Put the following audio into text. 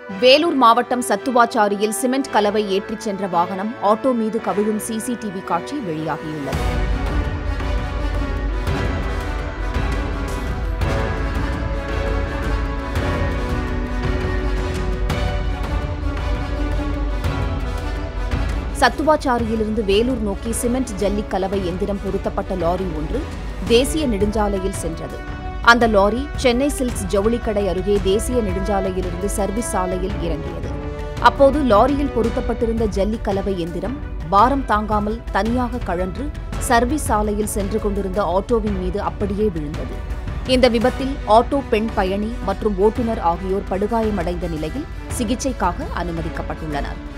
வேலூர் மாவட்டம் சத்துவாச்சாரியில் சிமெண்ட் கலவை ஏற்றிச் சென்ற வாகனம் ஆட்டோ மீது கவிழும் சிசிடிவி காட்சி வெளியாகியுள்ளது சத்துவாச்சாரியிலிருந்து வேலூர் நோக்கி சிமெண்ட் ஜல்லி கலவை எந்திரம் பொருத்தப்பட்ட லாரி ஒன்று தேசிய நெடுஞ்சாலையில் சென்றது அந்த லாரி சென்னை சில்க்ஸ் ஜவுளிக்கடை அருகே தேசிய நெடுஞ்சாலையிலிருந்து சர்வீஸ் சாலையில் இறங்கியது அப்போது லாரியில் பொருத்தப்பட்டிருந்த ஜல்லி கலவை எந்திரம் பாரம் தாங்காமல் தனியாக கழன்று சர்வீஸ் சாலையில் சென்று கொண்டிருந்த ஆட்டோவின் மீது அப்படியே விழுந்தது இந்த விபத்தில் ஆட்டோ பெண் பயணி மற்றும் ஓட்டுநர் ஆகியோர் படுகாயமடைந்த நிலையில் சிகிச்சைக்காக அனுமதிக்கப்பட்டுள்ளனர்